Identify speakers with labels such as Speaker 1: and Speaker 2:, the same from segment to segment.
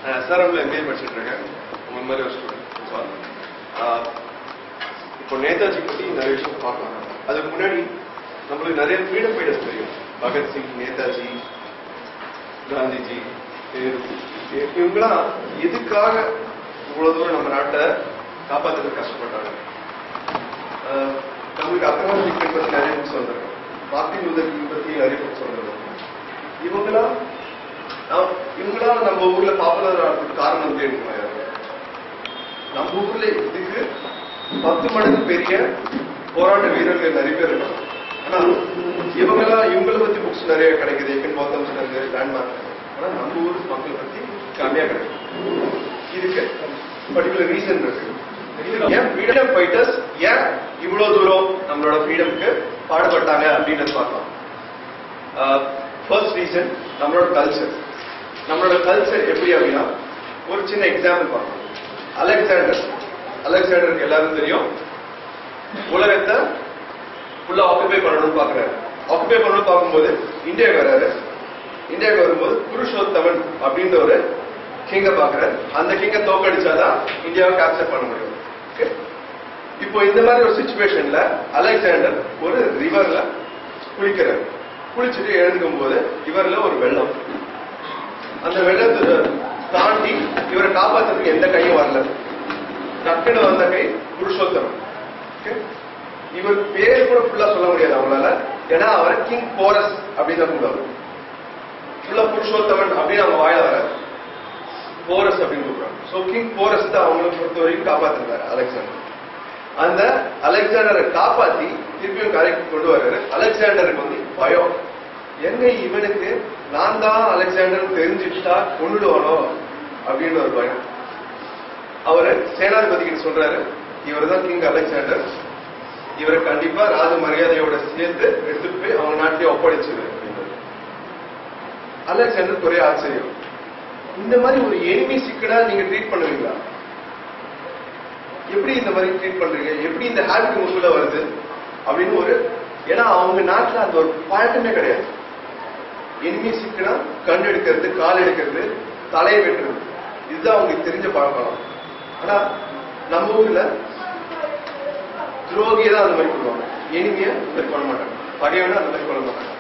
Speaker 1: எஸ்ஆர்எம்ல MBA படிச்சுட்டு இருக்கேன் உங்க மாதிரி ஒரு ஸ்டூடெண்ட் இப்போ நேதாஜி பத்தி நிறைய விஷயம் பார்க்கலாம் அதுக்கு முன்னாடி நம்மளுக்கு நிறைய ஃப்ரீடம் ஃபைட்டர்ஸ் தெரியும் பகத்சிங் நேதாஜி காந்திஜி நேரு இ- இவங்கெல்லாம் எதுக்காக இவ்வளவு தூரம் நம்ம நாட்டை காப்பாத்துறதுக்கு கஷ்டப்பட்டாங்க ஆஹ் நம்மளுக்கு அப்ரஹாம் லிங்கன் பத்தி நிறைய புக்ஸ் வந்திருக்கும் மார்ட்டின் லூதர் கிங் பத்தி நிறைய புக்ஸ் வந்திருக்கும் இவங்களாம் நாம்- இவங்களாம் நம்ம ஊர்ல பாப்புலர் ஆகிறதுக்கு காரணம் வந்து என்ன நம்ம ஊர்ல இதுக்கு பத்து மடங்கு பெரிய போராட்ட வீரர்கள் நிறைய பேர் இருக்காங்க ஆனா இவங்கெல்லாம் இவங்கள பத்தி புக்ஸ் நிறைய கிடைக்குது எக்கன் பௌத்தம் சொன்னது லேண்ட்மார்க் ஆனா நம்ம ஊர் மக்கள் பத்தி கம்மியா கிடைக்கும் இதுக்கு பர்டிகுலர் ரீசன் இருக்கு ஏன் ஃப்ரீடம் ஃபைட்டர்ஸ் ஏன் இவ்வளவு தூரம் நம்மளோட ஃப்ரீடம்க்கு பாடுபட்டாங்க அப்படின்னு பார்க்கலாம் ஃபர்ஸ்ட் ரீசன் நம்மளோட கல்ச்சர் நம்மளோட கல்ச்சர் எப்படி அப்படின்னா ஒரு சின்ன எக்ஸாம்பிள் பார்க்கலாம் அலெக்சாண்டர் அலெக்சாண்டருக்கு எல்லாரும் தெரியும் உலகத்தை ஃபுல்லா ஆக்குபை பண்ணணும்னு பாக்குறாரு ஆக்குபை பண்ணணும்னு பார்க்கும்போது இந்தியாவுக்கு வராரு இந்தியாவுக்கு வரும்போது புருஷோத்தமன் அப்படின்ற ஒரு கிங்க பாக்குறாரு அந்த கிங்க தோக்கடிச்சாதான் இந்தியாவை கேப்சர் பண்ண முடியும் Okay? இப்போ இந்த மாதிரி ஒரு சுச்சுவேஷன்ல அலெக்சாண்டர் ஒரு ரிவர்ல குளிக்கிறார் குளிச்சுட்டு எழுந்துக்கும் போது இவர்ல ஒரு வெள்ளம் அந்த வெள்ளத்தை தாண்டி இவரை காப்பாத்துறதுக்கு எந்த கையும் வரல டக்குன்னு வந்த கை புருஷோத்தமன் Okay? இவர் பேர் கூட ஃபுல்லா சொல்ல முடியாது அவங்களால ஏன்னா அவரை கிங் போரஸ் அப்படின்னு தான் கூப்பிடுவாங்க ஃபுல்லா புருஷோத்தமன் அப்படின்னு அவங்க வாயில வர போரஸ் அப்படின்னு கூப்பிடுறாங்க சோ கிங் போரஸ் தான் அவங்களை பொறுத்த வரைக்கும் காப்பாத்திருந்தாரு அலெக்சாண்டர் அந்த அலெக்சாண்டரை காப்பாத்தி திருப்பியும் கரைக்கு கொண்டு வர்றாரு அலெக்சாண்டருக்கு வந்து பயம் எங்க இவனுக்கு நான் தான் அலெக்சாண்டர் தெரிஞ்சுட்டா கொண்டுடுவானோ அப்படின்னு ஒரு பயம் அவரு சேனாதிபதி கிட்ட சொல்றாரு இவர் தான் கிங் அலெக்சாண்டர் இவரை கண்டிப்பா ராஜ மரியாதையோட சேர்த்து எடுத்துட்டு போய் அவங்க நாட்டிலே ஒப்படைச்சிரு அப்படின்றது அலெக்சாண்டருக்கு ஒரே ஆச்சரியம் இந்த மாதிரி ஒரு எனிமி சிக்கனா நீங்க ட்ரீட் பண்ணுவீங்களா எப்படி இந்த மாதிரி ட்ரீட் பண்றீங்க எப்படி இந்த ஹேபிட் உங்களுக்குள்ள வருது அப்படின்னு ஒரு ஏன்னா அவங்க நாட்டுல அந்த ஒரு பழக்கமே கிடையாது எனிமி சிக்கனா கண் எடுக்கிறது கால் எடுக்கிறது தலையை வெட்டுறது இதுதான் அவங்களுக்கு தெரிஞ்ச பழக்கம் ஆனா நம்ம ஊர்ல துரோகியை தான் அந்த மாதிரி பண்ணுவாங்க எனிமிய அந்த மாதிரி பண்ண மாட்டாங்க பகைவனை அந்த மாதிரி பண்ண மாட்டாங்க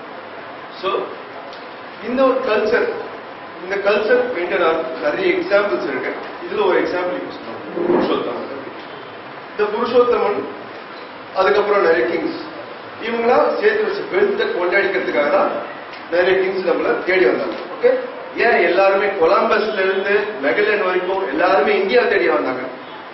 Speaker 1: சோ இந்த ஒரு கல்ச்சர் இந்த கல்ச்சர் மெயின்டைன் நிறைய எக்ஸாம்பிள்ஸ் இருக்கு இதுல ஒரு எக்ஸாம்பிள் யூஸ் பண்ணுவோம் புருஷோத்தமன் இந்த புருஷோத்தமன் அதுக்கப்புறம் நிறைய கிங்ஸ் இவங்களாம் சேர்த்து வச்ச வெல்த்தை கொண்டாடிக்கிறதுக்காக தான் நிறைய கிங்ஸ் நம்மள தேடி வந்தாங்க ஓகே ஏன் எல்லாருமே கொலம்பஸ்ல இருந்து மெகலன் வரைக்கும் எல்லாருமே இந்தியா தேடி வந்தாங்க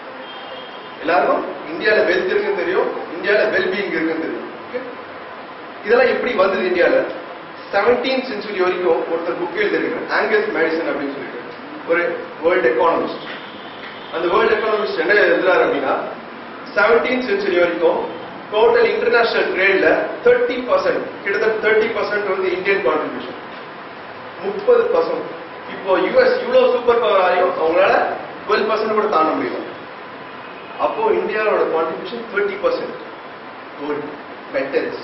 Speaker 1: எல்லாரும் இந்தியால வெல்த் இருக்குன்னு தெரியும் இந்தியால வெல்பீயிங் இருக்குன்னு தெரியும் okay? இதெல்லாம் எப்படி வந்தது இந்தியால 17th செஞ்சுரி வரைக்கும் ஒருத்தர் புக் எழுதிருக்காரு ஆங்கஸ் மேடிசன் அப்படின்னு சொல்லிட்டு ஒரு வேர்ல்ட் எக்கானமிஸ்ட் அந்த வேர்ல்ட் எக்கானமிஸ்ட் என்ன எழுதுறாரு அப்படின்னா 17th செஞ்சுரி வரைக்கும் டோட்டல் இன்டர்நேஷனல் ட்ரேட்ல தேர்ட்டி பர்சன்ட் கிட்டத்தட்ட தேர்ட்டி பர்சன்ட் வந்து இந்தியன் கான்ட்ரிபியூஷன் முப்பது பர்சன்ட் இப்போ யூஎஸ் இவ்வளவு சூப்பர் பவர் ஆகியும் அவங்களால டுவெல் பர்சன்ட் கூட தாண்ட முடியும் அப்போ இந்தியாவோட contribution thirty percent gold metals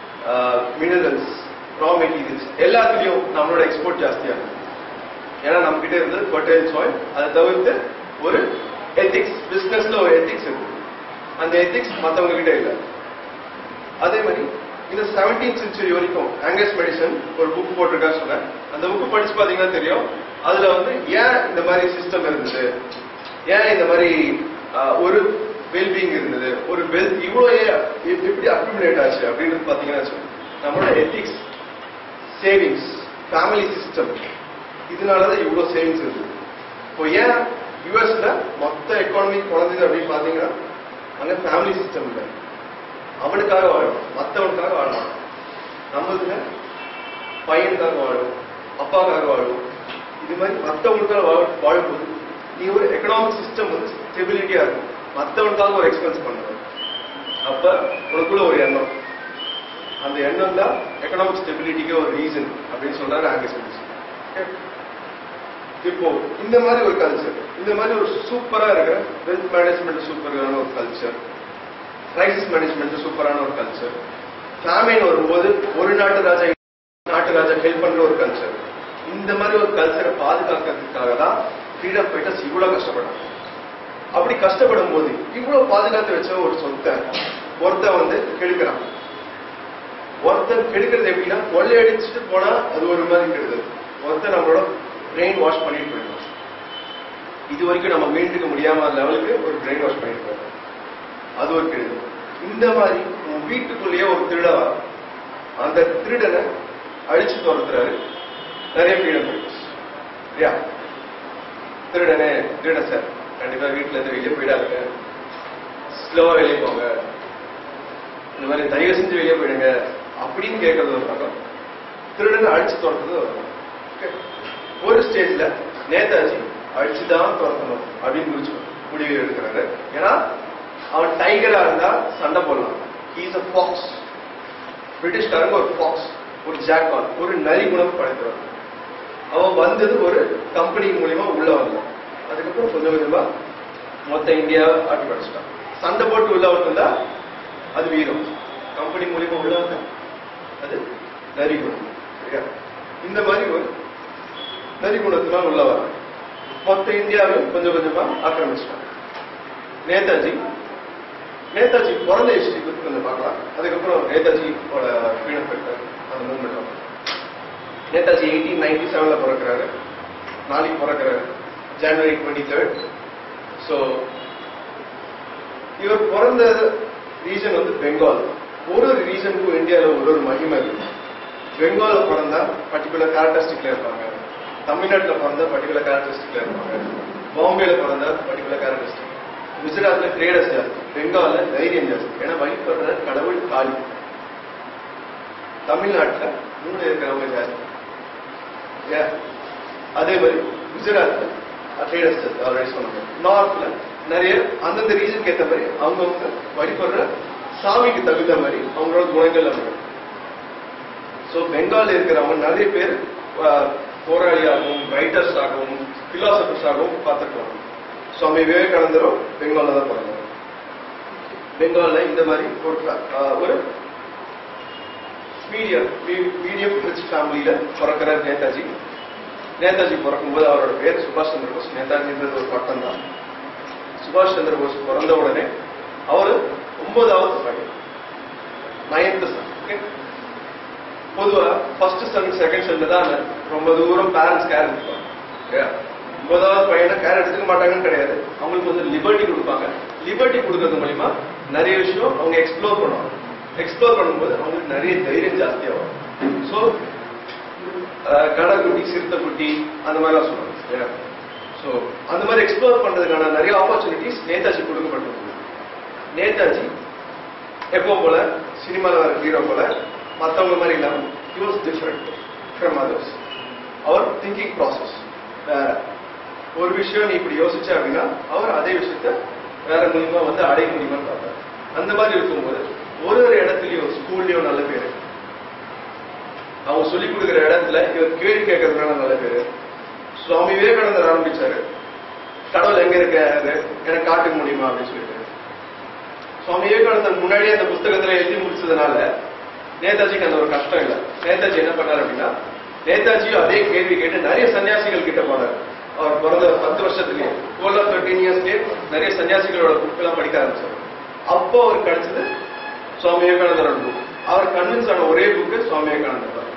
Speaker 1: minerals raw materials எல்லாத்துலயும் நம்மளோட எக்ஸ்போர்ட் ஜாஸ்தியா இருக்கு ஏன்னா நம்ம கிட்ட இருந்தது ஃபர்டைல் சாயில் அதை தவிர்த்து ஒரு எத்திக்ஸ் பிசினஸ்ல ஒரு எத்திக்ஸ் இருக்கு அந்த எத்திக்ஸ் மத்தவங்க கிட்ட இல்ல அதே மாதிரி இந்த 17th செஞ்சுரி வரைக்கும் ஆங்கஸ் மெடிசன் ஒரு புக் போட்டிருக்கா சொன்னேன் அந்த புக் படிச்சு பாத்தீங்கன்னா தெரியும் அதுல வந்து ஏன் இந்த மாதிரி சிஸ்டம் இருந்தது ஏன் இந்த மாதிரி ஆஹ், ஒரு வெல்பீயிங் இருந்தது ஒரு வெல்த் இவ்வளோ ஏன் எப்- எப்படி அக்யூமுலேட் ஆச்சு அப்படின்றது பாத்தீங்கன்னா வச்சுக்கோங்க, நம்மளோட எத்திக்ஸ் சேவிங்ஸ் ஃபேமிலி சிஸ்டம் இதனாலதான் இவ்வளவு சேவிங்ஸ் இருக்குது இப்போ ஏன் யூஎஸ்ல மொத்த எக்கானமி குறைஞ்சது அப்படின்னு பாத்தீங்கன்னா அங்க ஃபேமிலி சிஸ்டம் இல்லை அவனுக்காக வாழும் மத்தவனுக்காக வாழலாம் நம்மளுக்கு பையனுக்காக வாழும் அப்பாக்காக வாழும் இது மாதிரி மத்தவங்களுக்காக வாழ- வாழும்போது நீ ஒரு எக்கனாமிக் சிஸ்டம் வந்து ஸ்டெபிலிட்டியா இருக்கும் மத்தவனுக்காக ஒரு எக்ஸ்பென்ஸ் பண்ணுவேன் அப்ப உனக்குள்ள ஒரு எண்ணம் அந்த எண்ணம் தான் எக்கனாமிக் ஸ்டெபிலிட்டிக்கு ஒரு ரீசன் அப்படின்னு சொல்றாரு ஆங்கஸ் இப்போ இந்த மாதிரி ஒரு கல்ச்சர் இந்த மாதிரி ஒரு சூப்பரா இருக்கிற வெல்த் மேனேஜ்மெண்ட் சூப்பரான ஒரு கல்ச்சர் கிரைசிஸ் மேனேஜ்மெண்ட் சூப்பரான ஒரு கல்ச்சர் ஃபேமின் வரும்போது ஒரு நாட்டு ராஜா நாட்டு ராஜா ஹெல்ப் பண்ற ஒரு கல்ச்சர் இந்த மாதிரி ஒரு கல்ச்சரை பாதுகாக்கிறதுக்காக தான் ஃப்ரீடம் ஃபைட்டர்ஸ் இவ்வளவு கஷ்டப்பட்டாங்க அப்படி கஷ்டப்படும் போது இவ்வளவு பாதுகாத்து வச்ச ஒரு சொத்தை ஒருத்தன் வந்து கெடுக்கிறான் ஒருத்தன் கெடுக்கிறது எப்படின்னா கொள்ளையடிச்சுட்டு போனா அது ஒரு மாதிரி கெடுதல் ஒருத்தன் நம்மளோட பிரெயின் வாஷ் பண்ணிட்டு போயிடுவோம் இது வரைக்கும் நம்ம மீண்டுக்க முடியாம லெவலுக்கு ஒரு பிரெயின் வாஷ் பண்ணிட்டு போயிடும் அது ஒரு கெடுதல் இந்த மாதிரி உன் வீட்டுக்குள்ளேயே ஒரு திருடவா அந்த திருடனை அழிச்சு துரத்துறாரு நிறைய ஃப்ரீடம் ஃபைட்டர்ஸ் இல்லையா திருடனே திருட சார் கண்டிப்பா வீட்டுல இருந்து வெளியே போயிடாதுங்க ஸ்லோவா வெளியே போங்க இந்த மாதிரி தயவு செஞ்சு வெளியே போயிடுங்க அப்படின்னு கேட்கறது ஒரு பக்கம் திருடனை அழிச்சு துரத்துறது ஒரு பக்கம் Okay. ஒரு ஸ்டேஜ்ல நேதாஜி அழிச்சுதான் துரத்தணும் அப்படின்னு முடிச்சு முடிவு எடுக்கிறாரு ஏன்னா அவன் டைகரா இருந்தா சண்டை போடலாம் இஸ் அ ஃபாக்ஸ் பிரிட்டிஷ்காரங்க ஒரு ஃபாக்ஸ் ஒரு ஜாக்கான் ஒரு நரி குணம் படைத்தவன் அவன் வந்தது ஒரு கம்பெனி மூலியமா உள்ள வந்தான் அதுக்கப்புறம் கொஞ்சம் கொஞ்சமா மொத்த இந்தியா ஆட்டி படிச்சிட்டான் சண்டை போட்டு உள்ள வந்தா அது வீரம் கம்பெனி மூலியமா உள்ள வந்தா அது நரி குணம் சரியா இந்த மாதிரி ஒரு நரி குணத்தினால் உள்ள வர மொத்த இந்தியாவையும் கொஞ்சம் கொஞ்சமா ஆக்கிரமிச்சிட்டான் நேதாஜி நேதாஜி பிறந்த ஹிஸ்டரி பத்தி கொஞ்சம் பார்க்கலாம் அதுக்கப்புறம் நேதாஜியோட ஃப்ரீடம் ஃபைட்டர் அந்த மூவ்மெண்ட் நேதாஜி எயிட்டீன் நைன்டி செவன்ல பிறக்கிறாரு நாளைக்கு பிறக்கிறாரு ஜனவரி டுவெண்ட்டி தேர்ட் ஸோ இவர் பிறந்த ரீஜன் வந்து பெங்கால் ஒரு ஒரு ரீஜனுக்கும் இந்தியாவில் ஒரு ஒரு மகிமை இருக்கு பெங்கால பிறந்தா பர்டிகுலர் கேரக்டரிஸ்டிக்ல இருப்பாங்க தமிழ்நாட்டுல பிறந்தா பர்டிகுலர் கேரக்டரிஸ்டிக்ல இருப்பாங்க பாம்பேல பிறந்தா பர்டிகுலர் கேரக்டரிஸ்டிக் குஜராத்ல ட்ரேடர்ஸ் ஜாஸ்தி பெங்கால்ல தைரியம் ஜாஸ்தி ஏன்னா வழிபடுற கடவுள் காளி தமிழ்நாட்டுல மூணு இருக்கிறவங்க ஜாஸ்தி Yeah. அதே மாதிரி குஜராத்ல ட்ரேடர்ஸ் ஜாஸ்தி ஆல்ரெடி சொன்னாங்க நார்த்ல நிறைய அந்தந்த ரீஜனுக்கு ஏற்ற மாதிரி அவங்கவுங்க வழிபடுற சாமிக்கு தகுந்த மாதிரி அவங்களோட குணங்கள் அமையும் ஸோ பெங்கால் இருக்கிறவங்க நிறைய பேர் அஹ், போராளியாகவும் ரைட்டர்ஸ் ஆகவும் பிலாசபர்ஸ் ஆகவும் பார்த்துருக்காங்க சுவாமி விவேகானந்தரும் பெங்கால்ல தான் பிறந்தார் பெங்கால்ல இந்த மாதிரி ஒரு அஹ், ஒரு மீடியம் மீடியம் ரிச் ஃபேமிலியில பிறக்கிற நேதாஜி நேதாஜி பிறக்கும்போது அவரோட பேர் சுபாஷ் சந்திர போஸ் நேதாஜின்றது ஒரு பட்டம் தான் சுபாஷ் சந்திர போஸ் பிறந்த உடனே அவரு ஒன்பதாவது பையன் நைன்த் சன் பொதுவா ஃபர்ஸ்ட் சன் செகண்ட் சன் தான் ரொம்ப தூரம் பேரண்ட்ஸ் கேர் எடுத்துப்பாங்க இல்லையா? ஒன்பதாவது பையனை கேர் எடுத்துக்க மாட்டாங்கன்னு கிடையாது அவங்களுக்கு வந்து லிபர்ட்டி கொடுப்பாங்க லிபர்ட்டி கொடுக்கறது மூலியமா நிறைய விஷயம் அவங்க எக்ஸ்ப்ளோர் பண்ணுவாங்க எக்ஸ்ப்ளோர் பண்ணும்போது அவங்களுக்கு நிறைய தைரியம் ஜாஸ்தியா வரும் ஸோ கடற்குட்டி சிறுத்தைக்குட்டி அந்த மாதிரிலாம் சொல்லுவாங்க இல்லையா ஸோ அந்த மாதிரி எக்ஸ்ப்ளோர் பண்றதுக்கான நிறைய ஆப்பர்ச்சுனிட்டிஸ் நேதாஜி கொடுக்கப்பட்டிருந்தது நேதாஜி எப்போ போல சினிமாவில் வர ஹீரோ போல மற்றவங்க மாதிரி இல்லாம he was different from others அவர் திங்கிங் ப்ராசஸ் வேற ஒரு விஷயம் நீ இப்படி யோசிச்ச அப்படின்னா அவர் அதே விஷயத்த வேற மூலியமா வந்து அடைய முடியுமான்னு பார்த்தார் அந்த மாதிரி இருக்கும்போது ஒரு ஒரு இடத்துலயும் ஸ்கூல்லயும் நல்ல பேரு அவங்க சொல்லிக் கொடுக்குற இடத்துல இவர் கேள்வி கேட்கறதுனால நல்ல பேரு சுவாமி விவேகானந்தர் ஆரம்பிச்சாரு கடவுள் எங்க இருக்காரு எனக்கு காட்டுக்க முடியுமா அப்படின்னு சொல்லிட்டு சுவாமி விவேகானந்தர் முன்னாடியே அந்த புஸ்தகத்துல எழுதி முடிச்சதுனால நேதாஜிக்கு அந்த ஒரு கஷ்டம் இல்லை நேதாஜி என்ன பண்ணார் அப்படின்னா நேதாஜியும் அதே கேள்வி கேட்டு நிறைய சன்னியாசிகள் கிட்ட போனார் அவர் பிறந்த ஒரு பத்து வருஷத்துலயே டுவெல் ஆர் தேர்ட்டீன் இயர்ஸ்லயே நிறைய சன்னியாசிகளோட புக் எல்லாம் படிக்க ஆரம்பிச்சார் அப்போ அவருக்கு கிடைச்சது சுவாமி விவேகானந்தரோட புக் அவர் கன்வின்ஸ் ஆன ஒரே புக்கு சுவாமி விவேகானந்தர் தான்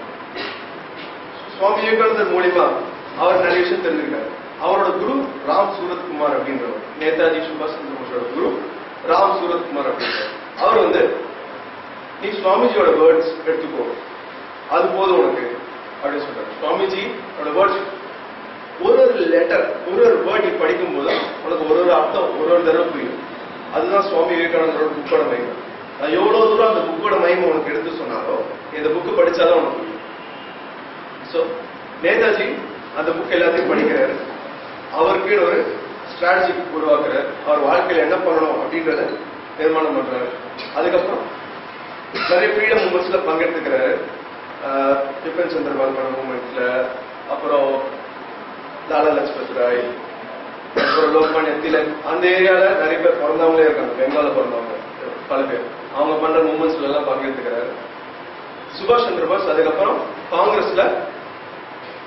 Speaker 1: சுவாமி விவேகானந்தர் மூலியமா அவர் நிறைய விஷயம் தெரிஞ்சிருக்காரு அவரோட குரு ராம் சூரத்குமார் அப்படின்றவர் நேதாஜி சுபாஷ் சந்திர போஸோட குரு ராம் சூரத்குமார் அப்படின்றவர் அவர் வந்து நீ சுவாமிஜியோட வேர்ட்ஸ் எடுத்துக்கோ அது போதும் உனக்கு அப்படின்னு சொல்றாரு சுவாமிஜியோட வேர்ட்ஸ் ஒரு ஒரு லெட்டர் ஒரு ஒரு வேர்ட் நீ படிக்கும் போது உனக்கு ஒரு ஒரு அர்த்தம் ஒரு ஒரு தடவை புரியும் அதுதான் சுவாமி விவேகானந்தரோட புக்கோட மகிமை நான் எவ்வளவு தூரம் அந்த புக்கோட மகிமை உனக்கு எடுத்து சொன்னாலோ இந்த புக்கு படிச்சாதான் உனக்கு புரியும் ஸோ நேதாஜி அந்த புக் எல்லாத்தையும் படிக்கிறாரு அவருக்கு ஒரு ஸ்ட்ராட்டஜி உருவாக்குறாரு அவர் வாழ்க்கையில என்ன பண்ணணும் அப்படின்றத தீர்மானம் பண்றாரு அதுக்கப்புறம் நிறைய ஃப்ரீடம் மூமெண்ட்ஸ்ல பங்கெடுத்துக்கிறாரு ஆஹ் பிபின் சந்திரபால் பண்ண மூமெண்ட்ஸ்ல அப்புறம் லாலா லஜ்பத் ராய் அப்புறம் லோக்மானிய திலக் அந்த ஏரியால நிறைய பேர் பிறந்தவங்களே இருக்காங்க பெங்கால பிறந்தவங்க பல பேர் அவங்க பண்ற மூமெண்ட்ஸ்ல எல்லாம் பங்கெடுத்துக்கிறாரு சுபாஷ் சந்திர போஸ் அதுக்கப்புறம் காங்கிரஸ்ல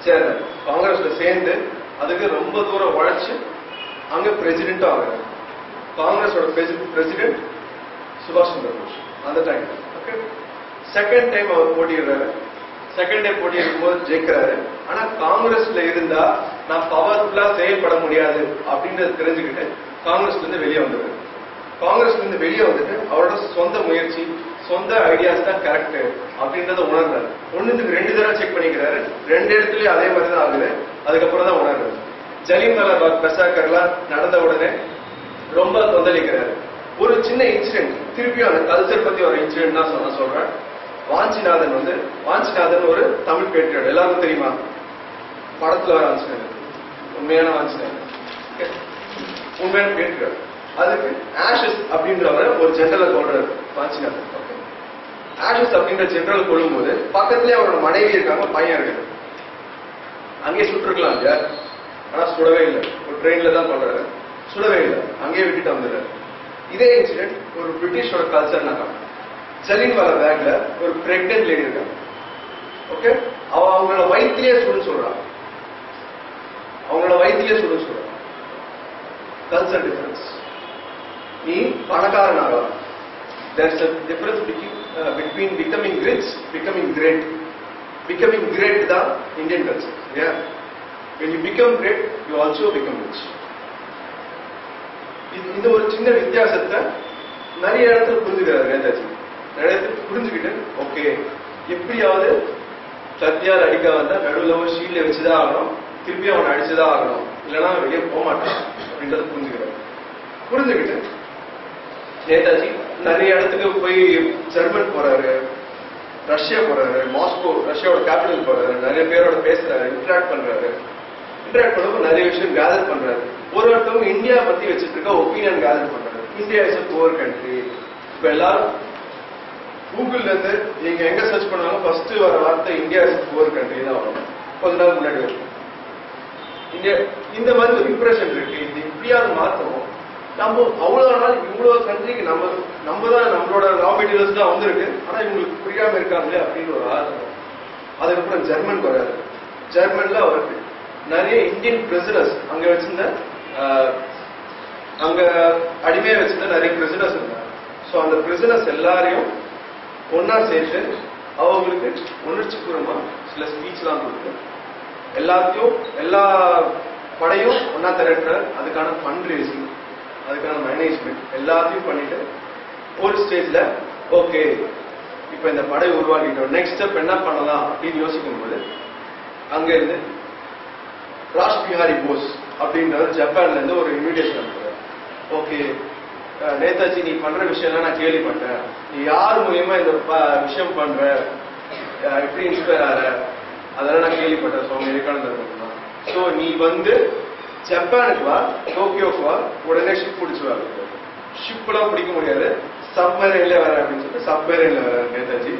Speaker 1: சேர்றாரு காங்கிரஸ்ல சேர்ந்து அதுக்கு ரொம்ப தூரம் உழைச்சு அங்க பிரசிடென்ட்டும் ஆகிறாரு காங்கிரஸோட பிரசிடென்ட் சுபாஷ் சந்திர போஸ் அந்த டைம் ஓகே செகண்ட் டைம் அவர் போட்டியிடுறாரு செகண்ட் டைம் போட்டியிடும் போது ஜெயிக்கிறாரு ஆனா காங்கிரஸ்ல இருந்தா நான் பவர்ஃபுல்லா செயல்பட முடியாது அப்படின்றத தெரிஞ்சுக்கிட்டு காங்கிரஸ்ல இருந்து வெளியே வந்துடுறாரு காங்கிரஸ்ல இருந்து வெளியே வந்துட்டு அவரோட சொந்த முயற்சி சொந்த ஐடியாஸ் தான் கரெக்ட் அப்படின்றத உணர்றாரு ஒண்ணுக்கு ரெண்டு தடவை செக் பண்ணிக்கிறாரு ரெண்டு இடத்துலயும் அதே மாதிரி தான் ஆகுது அதுக்கப்புறம் தான் உணர்றாரு ஜலியன்வாலா பாக் பெசாக்கர்லாம் நடந்த உடனே ரொம்ப கொந்தளிக்கிறாரு ஒரு சின்ன இன்சிடென்ட் திருப்பியும் அந்த கல்ச்சர் பத்தி ஒரு இன்சிடென்ட் தான் சொல்ல சொல்றேன் வாஞ்சிநாதன் வந்து வாஞ்சிநாதன் ஒரு தமிழ் பேட்டியோட எல்லாருக்கும் தெரியுமா படத்துல வர வாஞ்சிநாதன் உண்மையான வாஞ்சிநாதன் Okay. உண்மையான பேட்டியோட அதுக்கு ஆஷஸ் அப்படின்றவரை ஒரு ஜெனரலை கொள்றாரு வாஞ்சிநாதன் Okay. ஆஷஸ் அப்படின்ற ஜெனரல் கொள்ளும்போது பக்கத்துலயே அவரோட மனைவி இருக்காங்க பையன் இருக்காங்க அங்கேயே சுட்டிருக்கலாம் இல்லையா ஆனா சுடவே இல்லை ஒரு ட்ரெயின்ல தான் பண்றாரு சுடவே இல்லை அங்கேயே விட்டுட்டு வந்துடுறாரு இதே இன்சிடென்ட் ஒரு பிரிட்டிஷோட கல்ச்சர் நான் ஜலின் வாலா பேக்ல ஒரு பிரெக்னென்ட் லேடி இருக்காங்க ஓகே அவ அவங்களோட வயிற்றிலேயே சுடுன்னு சொல்றான் அவங்களோட வயிற்றிலேயே சுடுன்னு சொல்றான் கல்ச்சர் டிஃபரன்ஸ் நீ பணக்காரன் ஆகலாம் there's a difference between, uh, between becoming rich becoming great becoming great தான் Indian culture yeah when you become great you also become rich இது இந்த ஒரு சின்ன வித்தியாசத்தை நிறைய இடத்துல புரிஞ்சுக்கிறாரு நேதாஜி நிறைய இடத்துல புரிஞ்சுக்கிட்டு ஓகே எப்படியாவது கத்தியால் அடிக்க வந்தா நடுவில் ஒரு ஷீல்ல வச்சுதான் ஆகணும் திருப்பி அவனை அடிச்சுதான் ஆகணும் இல்லைன்னா அவன் வெளியே போக மாட்டான் அப்படின்றத புரிஞ்சுக்கிறாரு புரிஞ்சுக்கிட்டு நேதாஜி நிறைய இடத்துக்கு போய் ஜெர்மன் போறாரு ரஷ்யா போறாரு மாஸ்கோ ரஷ்யாவோட கேபிட்டல் போறாரு நிறைய பேரோட பேசுறாரு இன்டராக்ட் பண்றாரு இன்டராக்ட் பண்ணும்போது நிறைய விஷயம் கேதர் பண்றாரு ஒரு ஒருத்தவங்க இந்தியா பத்தி வச்சுட்டு இருக்க ஒப்பீனியன் கேதர் பண்றாரு India is a poor country இப்ப எல்லாரும் கூகுள்ல இருந்து நீங்க எங்க சர்ச் பண்ணாலும் ஃபர்ஸ்ட் வர வார்த்தை இந்தியா இஸ் புவர் கண்ட்ரி தான் வரும் கொஞ்ச நாள் முன்னாடி வரும் இந்தியா இந்த மாதிரி ஒரு இம்ப்ரெஷன் இருக்கு இது இப்படியாவது மாத்தணும் நம்ம அவ்வளவு நாள் இவ்வளவு கண்ட்ரிக்கு நம்ம நம்ம தான் நம்மளோட ரா மெட்டீரியல்ஸ் தான் வந்திருக்கு ஆனா இவங்களுக்கு புரியாம இருக்காங்களே அப்படின்னு ஒரு ஆசை அதுக்கப்புறம் ஜெர்மன் வராரு ஜெர்மன்ல அவருக்கு நிறைய இந்தியன் பிரிசனர்ஸ் அங்க வச்சிருந்த ஆஹ், அங்க அடிமையா வச்சிருந்த நிறைய பிரிசனர்ஸ் இருந்தாங்க ஸோ அந்த பிரிசனர்ஸ் எல்லாரையும் ஒன்னா சேர்த்து அவங்களுக்கு உணர்ச்சிபூர்வமா சில ஸ்பீச்லாம் கொடுத்து எல்லாத்தையும் எல்லா படையும் ஒன்னா திரட்டுற அதுக்கான ஃபண்ட் ரேசிங் அதுக்கான மேனேஜ்மெண்ட் எல்லாத்தையும் பண்ணிட்டு ஒரு ஸ்டேஜ்ல ஓகே இப்போ இந்த படை உருவாக்கிட்டோம் நெக்ஸ்ட் ஸ்டெப் என்ன பண்ணலாம் அப்படின்னு யோசிக்கும் போது அங்க இருந்து ராஜ் பிஹாரி போஸ் அப்படின்றவர் ஜப்பான்ல இருந்து ஒரு இன்விடேஷன் அனுப்புறாரு ஓகே நேதாஜி நீ பண்ற விஷயம்லாம் நான் கேள்விப்பட்டேன் நீ யார் மூலியமா இந்த ப- விஷயம் பண்ற அஹ் எப்படி இன்ஸ்பயர் ஆற அதெல்லாம் நான் கேள்விப்பட்டேன் சுவாமி விவேகானந்தர் தான் ஸோ நீ வந்து ஜப்பானுக்கு வா டோக்கியோக்கு வா உடனே ஷிப் பிடிச்சு வா ஷிப்லாம் பிடிக்க முடியாது சப்மரைன்ல வர அப்படின்னு சொல்லிட்டு சப்மரைன்ல வர நேதாஜி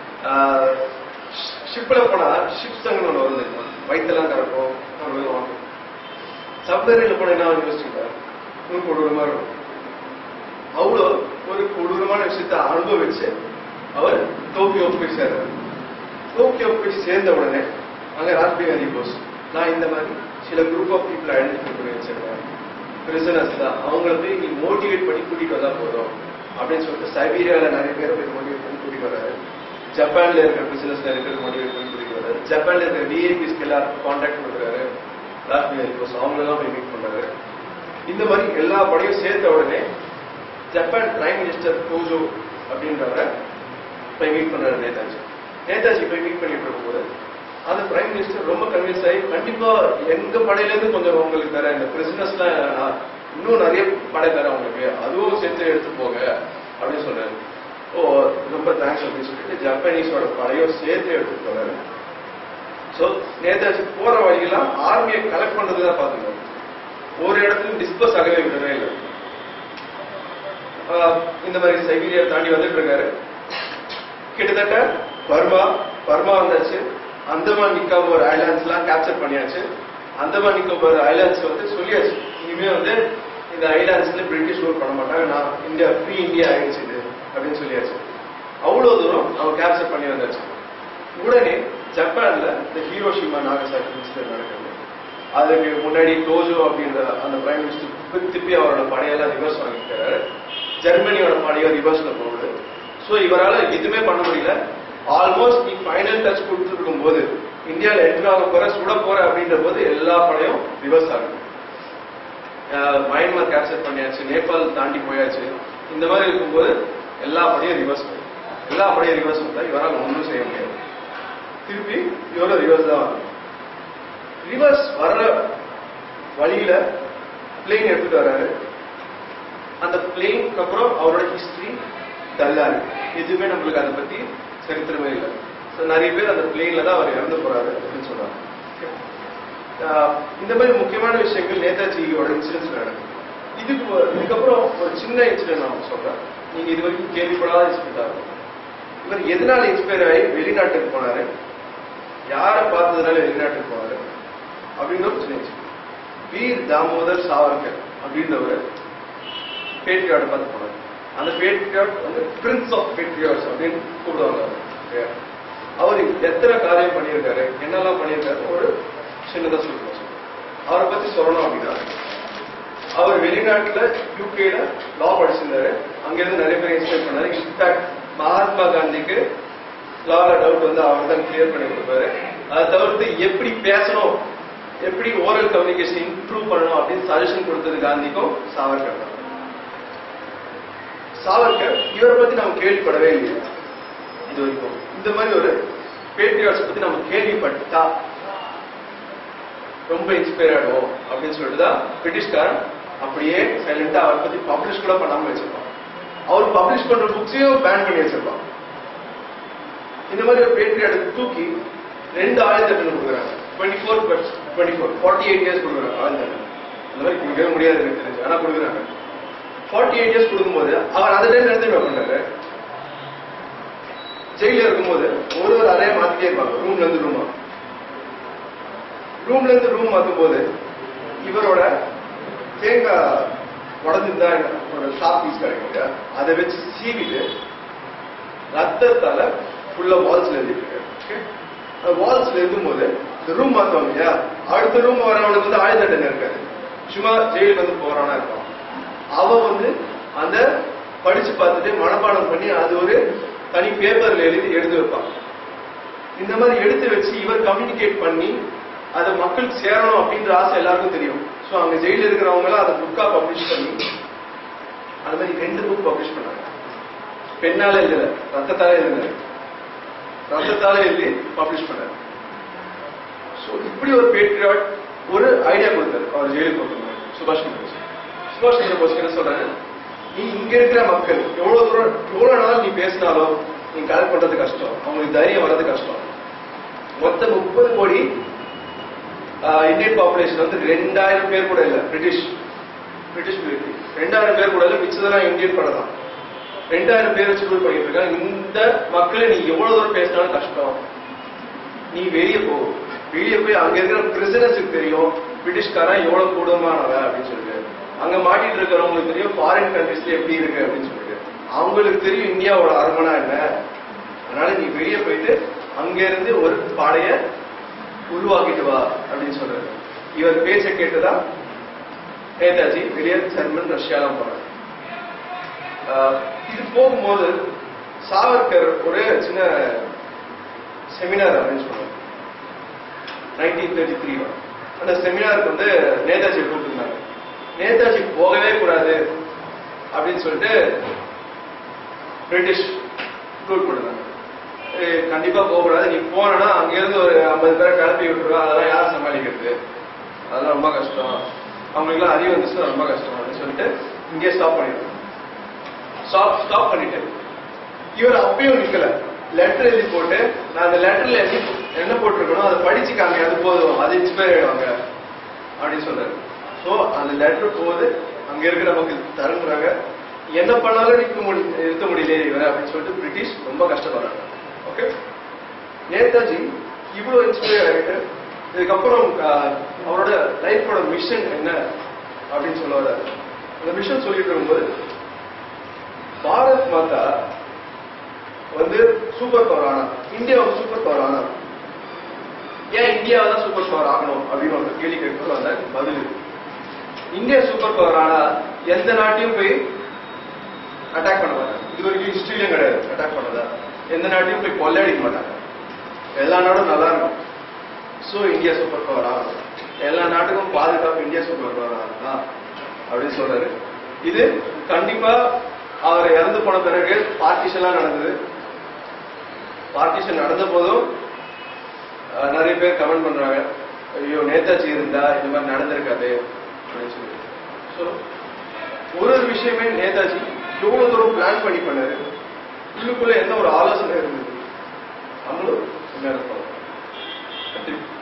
Speaker 1: ஷிப்ல போனா ஷிப் சங்கன்னு ஒன்று வருது வயிற்றுலாம் கறக்கும் ஒரு வாங்கும் சப்மரைன்ல போனா என்ன ஆகும் யோசிச்சுட்டா இன்னும் கொடூரமா இருக்கும் அவ்வளோ ஒரு கொடூரமான விஷயத்தை அனுபவிச்சு அவர் டோக்கியோ போய் சேர்றாரு டோக்கியோ போய் சேர்ந்த உடனே அங்க ராஜ்பிஹாரி போஸ் நான் இந்த மாதிரி சில குரூப் ஆஃப் பீப்புள் ஐடென்டிஃபை பண்ணி வச்சிருக்கேன் பிரிசனர்ஸ் தான் அவங்கள போய் நீ மோட்டிவேட் பண்ணி கூட்டிட்டு வந்தா போதும் அப்படின்னு சொல்லிட்டு சைபீரியால நிறைய பேரை போய் மோட்டிவேட் பண்ணி கூட்டிட்டு வர்றாரு ஜப்பான்ல இருக்கிற பிசினஸ் நிறைய பேர் மோட்டிவேட் பண்ணி கூட்டிட்டு வர்றாரு ஜப்பான்ல இருக்கிற விஐபிஸ்க்கு எல்லாருக்கும் கான்டாக்ட் கொடுக்குறாரு ராஜ்பிஹாரி போஸ் அவங்களெல்லாம் போய் மீட் பண்றாரு இந்த மாதிரி எல்லா படையும் சேர்த்த உடனே ஜப்பான் பிரைம் மினிஸ்டர் டோஜோ அப்படின்றவரை போய் மீட் பண்றாரு நேதாஜி நேதாஜி போய் மீட் பண்ணிட்டு இருக்கும்போது அந்த பிரைம் மினிஸ்டர் ரொம்ப கன்வின்ஸ் ஆகி கண்டிப்பா எங்க படையில இருந்து கொஞ்சம் உங்களுக்கு தரேன் இந்த பிரிசினஸ்லாம் இன்னும் நிறைய படை தரேன் உங்களுக்கு அதுவும் சேர்த்து எடுத்து போங்க அப்படின்னு சொல்றாரு ஓ ரொம்ப தேங்க்ஸ் அப்படின்னு சொல்லிட்டு ஜப்பானீஸோட படையும் சேர்த்து எடுத்து போறாரு ஸோ நேதாஜி போற வழியெல்லாம் ஆர்மியை கலெக்ட் பண்றது தான் பார்த்துக்கோங்க ஒரு இடத்துலையும் டிஸ்பஸ் ஆகவே விடவே இல்லை ஆஹ் இந்த மாதிரி சைபீரியா தாண்டி வந்துட்டு இருக்காரு கிட்டத்தட்ட பர்மா பர்மா வந்தாச்சு அந்தமான் நிக்கோபார் ஐலாண்ட்ஸ் எல்லாம் கேப்சர் பண்ணியாச்சு அந்தமான் நிக்கோபார் ஐலாண்ட்ஸ் வந்து சொல்லியாச்சு இனிமே வந்து இந்த ஐலாண்ட்ஸ்ல பிரிட்டிஷ் ரூல் பண்ண மாட்டாங்க நான் இந்தியா ஃப்ரீ இந்தியா ஆயிடுச்சு இது அப்படின்னு சொல்லியாச்சு அவ்வளவு தூரம் அவன் கேப்சர் பண்ணி வந்தாச்சு உடனே ஜப்பான்ல இந்த ஹீரோஷிமா நாகசாக்கி இன்சிடென்ட் நடக்குது அதுக்கு முன்னாடி டோஜோ அப்படின்ற அந்த பிரைம் மினிஸ்டர் திருப்பி அவரோட படையெல்லாம் ரிவர்ஸ் வாங்கிக்கிறாரு ஜெர்மனியோட படையை ரிவர்ஸ்ல போகுது ஸோ இவரால் எதுவுமே பண்ண முடியல ஆல்மோஸ்ட் நீ ஃபைனல் டச் கொடுத்துருக்கும் போது இந்தியாவில் என்ட்ரு ஆக போற சுட போற அப்படின்ற போது எல்லா படையும் ரிவர்ஸ் ஆகுது அஹ் மயன்மார் கேப்சர் பண்ணியாச்சு நேபாள் தாண்டி போயாச்சு இந்த மாதிரி இருக்கும்போது எல்லா படையும் ரிவர்ஸ் எல்லா படையும் ரிவர்ஸ் வந்தா இவரால் ஒன்றும் செய்ய முடியாது திருப்பி இவரோட ரிவர்ஸ் தான் வரும் ரிவர்ஸ் வர்ற வழியில பிளேன் எடுத்துட்டு வர்றாரு அந்த பிளேனுக்கு அப்புறம் அவரோட ஹிஸ்டரி டல்லா இருக்கு எதுவுமே நம்மளுக்கு அதை பத்தி சரித்திரமே இல்லை ஸோ நிறைய பேர் அந்த பிளேன்ல தான் அவர் இறந்து போறாரு அப்படின்னு சொல்றாங்க ஆஹ் இந்த மாதிரி முக்கியமான விஷயங்கள் நேதாஜியோட இன்சிடென்ட்ஸ் நடக்குது இதுக்கு ஒரு- இதுக்கப்புறம் ஒரு சின்ன இன்சிடென்ட் நான் சொல்றேன் நீங்க இது வரைக்கும் கேள்விப்படாத இன்சிடென்ட் ஆகும் இவர் எதனால இன்ஸ்பயர் ஆகி வெளிநாட்டுக்கு போனாரு யாரை பார்த்ததுனால வெளிநாட்டுக்கு போனாரு அப்படின்னு ஒரு சின்ன incident. வீர் தாமோதர் சாவர்கர் அப்படின்றவர் பேட்ரியாட்டை பார்த்து போனார் அந்த பேட்ரியாட் வந்து பிரின்ஸ் ஆஃப் பேட்ரியாட்ஸ் அப்படின்னு கூப்பிடுவாங்க அவரை. Okay. அவர் எத்தனை காரியம் பண்ணியிருக்காரு என்னெல்லாம் பண்ணியிருக்காரு ஒரு சின்னதா சொல்லுங்க அவரை பத்தி சொல்லணும் அப்படின்னா அவர் வெளிநாட்டுல யூகேல லா படிச்சிருந்தாரு அங்கிருந்து நிறைய பேர் இன்ஸ்பைர் பண்ணாரு இன்ஃபேக்ட் மகாத்மா காந்திக்கு லால டவுட் வந்து அவர் தான் கிளியர் பண்ணி கொடுப்பாரு அதை தவிர்த்து எப்படி பேசணும் எப்படி ஓரல் கம்யூனிகேஷன் இம்ப்ரூவ் பண்ணணும் அப்படின்னு சஜஷன் கொடுத்தது காந்திக்கும் சாவர்கர் தான் சாவர்கர் இவரை பத்தி நம்ம கேள்விப்படவே இல்லையா இது வரைக்கும் இந்த மாதிரி ஒரு பேட்ரியாட்ஸ் பத்தி நம்ம கேள்விப்பட்டா ரொம்ப இன்ஸ்பயர் ஆயிடுவோம் அப்படின்னு சொல்லிட்டு தான் பிரிட்டிஷ்காரன் அப்படியே சைலண்டா அவரை பத்தி பப்ளிஷ் கூட பண்ணாம வச்சிருப்பான் அவர் பப்ளிஷ் பண்ற புக்ஸையும் பேன் பண்ணி வச்சிருப்பான் இந்த மாதிரி ஒரு பேட்ரியாட் தூக்கி ரெண்டு ஆயிரத்தி எட்டு கொடுக்குறாங்க twenty four twenty four forty eight years கொடுக்குறாங்க ஆயிரத்தி அந்த மாதிரி கொடுக்கவே முடியாது எனக்கு தெரிஞ்சு ஆனா கொடுக்குறாங்க ஃபார்ட்டி எயிட் இயர்ஸ் கொடுக்கும்போது அவர் அந்த டைம் எடுத்து என்ன பண்ணாரு ஜெயில இருக்கும்போது ஒரு ஒரு அறையை மாத்திட்டே இருப்பாங்க ரூம்ல இருந்து ரூமா ரூம்ல இருந்து ரூம் மாத்தும் போது இவரோட தேங்காய் உடஞ்சிருந்தா ஒரு ஷாப் பீஸ் கிடைக்குங்க அதை வச்சு சீவிட்டு ரத்தத்தால ஃபுல்லா வால்ஸ்ல எழுதிட்டு அந்த வால்ஸ்ல எழுதும்போது இந்த ரூம் மாத்துவாங்க இல்லையா அடுத்த ரூம் வரவனுக்கு வந்து ஆயுத தண்டனை இருக்காது சும்மா ஜெயிலுக்கு வந்து போறவனா இருப்பான் அவன் வந்து அந்த படிச்சு பார்த்துட்டு மனப்பாடம் பண்ணி அது ஒரு தனி பேப்பர்ல எழுதி எடுத்து வைப்பான் இந்த மாதிரி எடுத்து வச்சு இவர் கம்யூனிகேட் பண்ணி அதை மக்களுக்கு சேரணும் அப்படின்ற ஆசை எல்லாருக்கும் தெரியும் ஸோ அங்க ஜெயில இருக்கிறவங்க எல்லாம் அதை புக்கா பப்ளிஷ் பண்ணி அது மாதிரி ரெண்டு புக் பப்ளிஷ் பண்ணாங்க பெண்ணால எழுதல ரத்தத்தாலே எழுதுனாரு ரத்தத்தாலே எழுதி பப்ளிஷ் பண்ணாரு ஸோ இப்படி ஒரு பேட்ரியாட் ஒரு ஐடியா கொடுத்தாரு அவர் ஜெயிலுக்கு போகிறது சுபாஷ் சந்திர போஸ் சுபாஷ் சந்திர போஸ் என்ன சொல்றாரு நீ இங்க இருக்கிற மக்கள் எவ்வளவு தூரம் எவ்வளவு நாள் நீ பேசினாலும் நீ கலெக்ட் பண்றது கஷ்டம் அவங்களுக்கு தைரியம் வர்றது கஷ்டம் மொத்த முப்பது கோடி ஆஹ், இந்தியன் பாப்புலேஷன் வந்து ரெண்டாயிரம் பேர் கூட இல்ல பிரிட்டிஷ் பிரிட்டிஷ் மிலிட்டரி ரெண்டாயிரம் பேர் கூட இல்ல மிச்சதெல்லாம் இந்தியன் படம் தான் ரெண்டாயிரம் பேர் வச்சு ரூல் பண்ணிட்டு இருக்காங்க இந்த மக்களை நீ எவ்வளவு தூரம் பேசினாலும் கஷ்டம் நீ வெளியே போ வெளியே போய் அங்க இருக்கிற பிரிசனர்ஸுக்கு தெரியும் பிரிட்டிஷ்காரன் எவ்வளவு கூடுமானவன் அப்படின்னு சொல்லிட்டு அங்க மாட்டிட்டு இருக்கிறவங்களுக்கு தெரியும் ஃபாரின் கண்ட்ரிஸ்ல எப்படி இருக்கு அப்படின்னு சொல்லிட்டு அவங்களுக்கு தெரியும் இந்தியாவோட அரண்மனை என்ன அதனால நீ வெளியே போயிட்டு அங்க இருந்து ஒரு பாடைய உருவாக்கிட்டு வா அப்படின்னு சொல்றாரு இவர் பேச்சை கேட்டுதான் நேதாஜி வெளியே ஜெர்மன் ரஷ்யாலாம் போறாரு ஆஹ் இது போகும்போது சாவர்கர் ஒரு சின்ன செமினார் அரேஞ்ச் பண்ணார் நைன்டீன் தேர்ட்டி த்ரீ அந்த செமினாருக்கு வந்து நேதாஜி கூப்பிட்டுருந்தாங்க நேதாஜி போகவே கூடாது அப்படின்னு சொல்லிட்டு பிரிட்டிஷ் ரூல் பண்ணுறாங்க கண்டிப்பா போகக்கூடாது நீ போனா அங்க இருந்து ஒரு ஐம்பது பேரை கிளப்பி விட்டுருவா அதெல்லாம் யார் சமாளிக்கிறது அதெல்லாம் ரொம்ப கஷ்டம் அவங்களுக்குலாம் அறிவு வந்துச்சுன்னா ரொம்ப கஷ்டம் அப்படின்னு சொல்லிட்டு இங்கே ஸ்டாப் பண்ணிடுவோம் ஸ்டாப் ஸ்டாப் பண்ணிட்டு இவர் அப்பயும் நிக்கல லெட்டர் எழுதி போட்டு நான் அந்த லெட்டர்ல எழுதி என்ன போட்டிருக்கணும் அதை படிச்சுக்காங்க அது போதும் அது இன்ஸ்பயர் ஆயிடுவாங்க அப்படின்னு சொல்றாரு ஸோ அந்த லெட்டர் போகுது அங்க இருக்கிற மக்கள் தருன்றாங்க என்ன பண்ணாலும் நிற்க முடி நிறுத்த முடியல இவரை அப்படின்னு சொல்லிட்டு பிரிட்டிஷ் ரொம்ப கஷ்டப்படுறாங்க ஓகே நேதாஜி இவ்வளவு இன்ஸ்பயர் ஆகிட்டு இதுக்கப்புறம் ஆஹ், அவரோட லைஃபோட மிஷன் என்ன அப்படின்னு சொல்ல வர்றாரு அந்த மிஷன் சொல்லிட்டு இருக்கும்போது பாரத் மாதா வந்து சூப்பர் பவர் ஆனா இந்தியா ஒரு சூப்பர் பவர் ஆனா ஏன் இந்தியாவை தான் சூப்பர் பவர் ஆகணும் அப்படின்னு ஒரு கேள்வி கேட்கும்போது அந்த பதில் இருக்கு. இந்தியா சூப்பர் பவர் ஆனா எந்த நாட்டையும் போய் அட்டாக் பண்ண மாட்டாங்க இது வரைக்கும் ஹிஸ்டரியிலும் கிடையாது அட்டாக் பண்ணதா எந்த நாட்டையும் போய் கொள்ளையடிக்க மாட்டாங்க எல்லா நாடும் நல்லா இருக்கும் ஸோ இந்தியா சூப்பர் பவர் ஆகும் எல்லா நாட்டுக்கும் பாதுகாப்பு இந்தியா சூப்பர் பவர் ஆகுதா அப்படின்னு சொல்றாரு இது கண்டிப்பா அவர் இறந்து போன பிறகு பார்ட்டிஷன்லாம் நடந்தது பார்ட்டிஷன் நடந்த போதும் அஹ், நிறைய பேர் கமெண்ட் பண்றாங்க ஐயோ நேதாஜி இருந்தா இந்த மாதிரி நடந்திருக்காது அப்படின்னு சொல்லி ஸோ ஒரு ஒரு விஷயமே நேதாஜி எவ்வளவு தூரம் பிளான் பண்ணி பண்ணாரு உள்ளுக்குள்ள என்ன ஒரு ஆலோசனை இருந்தது நம்மளும் முன்னேற போறோம்